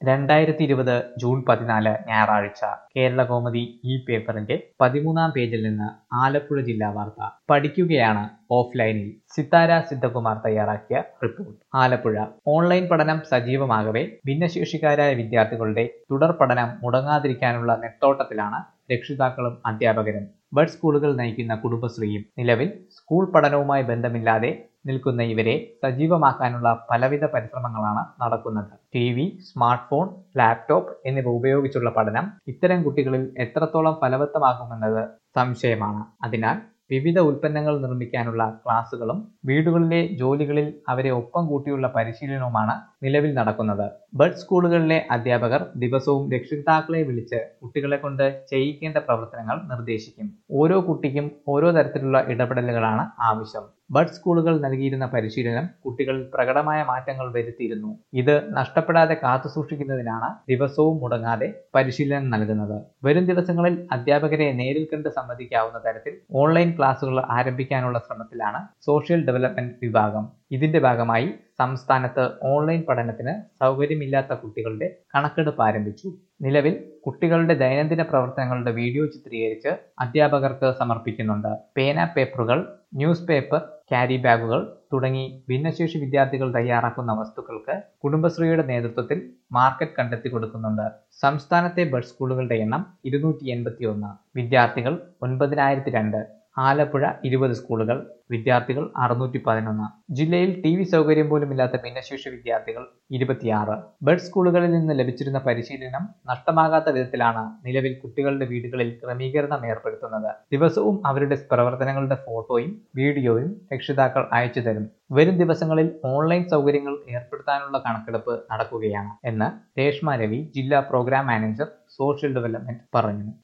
രണ്ടായിരത്തി ഇരുപത് ജൂൺ പതിനാല് ഞായറാഴ്ച കേരളകൗമുദി ഈ പേപ്പറിന്റെ പതിമൂന്നാം പേജിൽ നിന്ന് ആലപ്പുഴ ജില്ലാ വാർത്ത പഠിക്കുകയാണ് ഓഫ്ലൈനിൽ സിത്താര സിദ്ധകുമാർ തയ്യാറാക്കിയ റിപ്പോർട്ട് ആലപ്പുഴ ഓൺലൈൻ പഠനം സജീവമാകവെ ഭിന്നശേഷിക്കാരായ വിദ്യാർത്ഥികളുടെ തുടർ പഠനം മുടങ്ങാതിരിക്കാനുള്ള നെട്ടോട്ടത്തിലാണ് രക്ഷിതാക്കളും അധ്യാപകരും ബഡ് സ്കൂളുകൾ നയിക്കുന്ന കുടുംബശ്രീയും നിലവിൽ സ്കൂൾ പഠനവുമായി ബന്ധമില്ലാതെ നിൽക്കുന്ന ഇവരെ സജീവമാക്കാനുള്ള പലവിധ പരിശ്രമങ്ങളാണ് നടക്കുന്നത് T V smart phone laptop എന്നിവ ഉപയോഗിച്ചുള്ള പഠനം ഇത്തരം കുട്ടികളിൽ എത്രത്തോളം ഫലവത്തമാകുമെന്നത് സംശയമാണ് അതിനാൽ വിവിധ ഉൽപ്പന്നങ്ങൾ നിർമ്മിക്കാനുള്ള ക്ലാസുകളും വീടുകളിലെ ജോലികളിൽ അവരെ ഒപ്പം കൂട്ടിയുള്ള പരിശീലനവുമാണ് നിലവിൽ നടക്കുന്നത് ബഡ് സ്കൂളുകളിലെ അധ്യാപകർ ദിവസവും രക്ഷിതാക്കളെ വിളിച്ച് കുട്ടികളെ കൊണ്ട് ചെയ്യിക്കേണ്ട പ്രവർത്തനങ്ങൾ നിർദ്ദേശിക്കും ഓരോ കുട്ടിക്കും ഓരോ തരത്തിലുള്ള ഇടപെടലുകളാണ് ആവശ്യം ബഡ് സ്കൂളുകൾ നൽകിയിരുന്ന പരിശീലനം കുട്ടികളിൽ പ്രകടമായ മാറ്റങ്ങൾ വരുത്തിയിരുന്നു ഇത് നഷ്ടപ്പെടാതെ കാത്തുസൂക്ഷിക്കുന്നതിനാണ് ദിവസവും മുടങ്ങാതെ പരിശീലനം നൽകുന്നത് വരും ദിവസങ്ങളിൽ അധ്യാപകരെ നേരിൽ കണ്ട് സംവദിക്കാവുന്ന തരത്തിൽ ഓൺലൈൻ ക്ലാസുകൾ ആരംഭിക്കാനുള്ള ശ്രമത്തിലാണ് സോഷ്യൽ ഡെവലപ്മെന്റ് വിഭാഗം ഇതിന്റെ ഭാഗമായി സംസ്ഥാനത്ത് ഓൺലൈൻ പഠനത്തിന് സൗകര്യമില്ലാത്ത കുട്ടികളുടെ കണക്കെടുപ്പ് ആരംഭിച്ചു നിലവിൽ കുട്ടികളുടെ ദൈനംദിന പ്രവർത്തനങ്ങളുടെ വീഡിയോ ചിത്രീകരിച്ച് അധ്യാപകർക്ക് സമർപ്പിക്കുന്നുണ്ട് പേന പേപ്പറുകൾ ന്യൂസ് പേപ്പർ ക്യാരി ബാഗുകൾ തുടങ്ങി ഭിന്നശേഷി വിദ്യാർത്ഥികൾ തയ്യാറാക്കുന്ന വസ്തുക്കൾക്ക് കുടുംബശ്രീയുടെ നേതൃത്വത്തിൽ മാർക്കറ്റ് കണ്ടെത്തി കൊടുക്കുന്നുണ്ട് സംസ്ഥാനത്തെ ബഡ് സ്കൂളുകളുടെ എണ്ണം ഇരുന്നൂറ്റി എൺപത്തി ഒന്ന് വിദ്യാർത്ഥികൾ ഒൻപതിനായിരത്തി രണ്ട് ആലപ്പുഴ ഇരുപത് സ്കൂളുകൾ വിദ്യാർത്ഥികൾ അറുന്നൂറ്റി പതിനൊന്ന് ജില്ലയിൽ ടി വി സൗകര്യം പോലും ഇല്ലാത്ത ഭിന്നശേഷി വിദ്യാർത്ഥികൾ ഇരുപത്തിയാറ് ബഡ് സ്കൂളുകളിൽ നിന്ന് ലഭിച്ചിരുന്ന പരിശീലനം നഷ്ടമാകാത്ത വിധത്തിലാണ് നിലവിൽ കുട്ടികളുടെ വീടുകളിൽ ക്രമീകരണം ഏർപ്പെടുത്തുന്നത് ദിവസവും അവരുടെ പ്രവർത്തനങ്ങളുടെ ഫോട്ടോയും വീഡിയോയും രക്ഷിതാക്കൾ അയച്ചു തരും വരും ദിവസങ്ങളിൽ ഓൺലൈൻ സൗകര്യങ്ങൾ ഏർപ്പെടുത്താനുള്ള കണക്കെടുപ്പ് നടക്കുകയാണ് എന്ന് രേഷ്മ രവി ജില്ലാ പ്രോഗ്രാം മാനേജർ സോഷ്യൽ ഡെവലപ്മെന്റ് പറഞ്ഞു